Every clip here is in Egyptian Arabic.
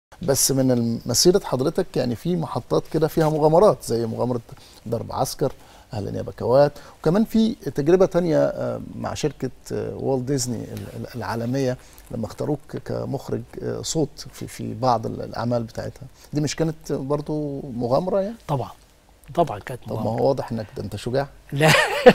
بس من مسيرة حضرتك يعني في محطات كده فيها مغامرات زي مغامرة ضرب عسكر أهلا يا بكوات وكمان في تجربة تانية آه، مع شركة آه، والت ديزني ال- ال- العالمية لما اختاروك كمخرج آه، صوت في في بعض ال- الأعمال بتاعتها دي مش كانت برضو مغامرة يعني؟ طبعا طبعا كانت طب ما مغامرة. هو واضح انك ده انت شجاع لا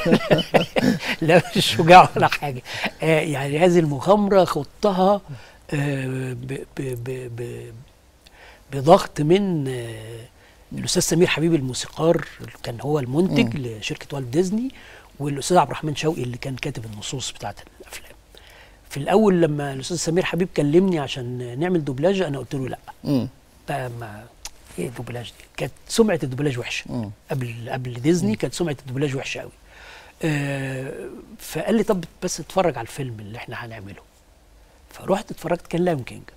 لا مش شجاع ولا حاجه آه يعني هذه المغامره خضتها آه ب ب ب ب بضغط من آه الاستاذ سمير حبيب الموسيقار اللي كان هو المنتج لشركه والت ديزني والاستاذ عبد الرحمن شوقي اللي كان كاتب النصوص بتاعت الافلام في الاول لما الاستاذ سمير حبيب كلمني عشان نعمل دوبلاج انا قلت له لا امم بقى ما ايه الدوبلاج دي كانت سمعه الدوبلاج وحشه امم قبل قبل ديزني كانت سمعه الدوبلاج وحشه قوي آه فقال لي طب بس اتفرج على الفيلم اللي احنا هنعمله فرحت اتفرجت كان لايون كينج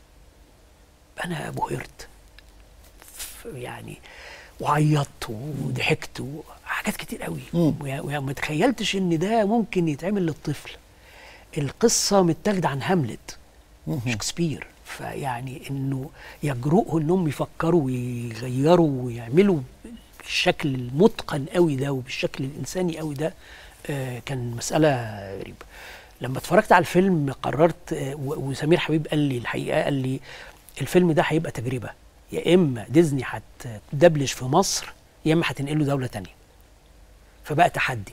انا بهرت ف- يعني وعيطت وضحكت وحاجات كتير قوي مم. ويا- ويا ما تخيلتش ان ده ممكن يتعمل للطفل القصه متاخده عن هاملت مهم. شكسبير فيعني انه يجرؤوا انهم يفكروا ويغيروا ويعملوا بالشكل المتقن قوي ده وبالشكل الانساني قوي ده آه، كان مساله غريبه لما اتفرجت على الفيلم قررت آه، و- وسمير حبيب قال لي الحقيقه قال لي الفيلم ده هيبقى تجربه يا اما ديزني هتدبلج في مصر يا اما هتنقله دوله تانية فبقى تحدي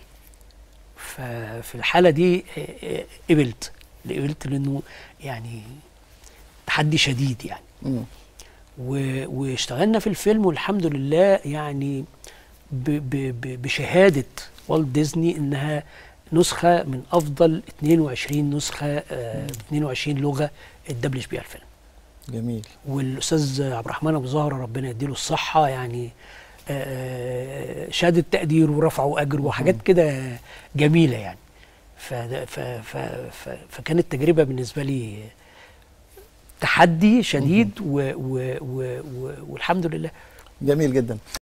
ففي الحاله دي آه، آه، قبلت قبلت لانه يعني تحدي شديد يعني مم. و- واشتغلنا في الفيلم والحمد لله يعني ب ب ب بشهاده والت ديزني انها نسخه من افضل 22 نسخه آه 22 لغه اتدبلج بيها الفيلم جميل والاستاذ عبد الرحمن ابو زهره ربنا يديله الصحه يعني آه، شهاده تقدير ورفع واجر وحاجات كده جميله يعني ف ف ف ف فكانت تجربه بالنسبه لي تحدي شديد و و و و والحمد لله جميل جدا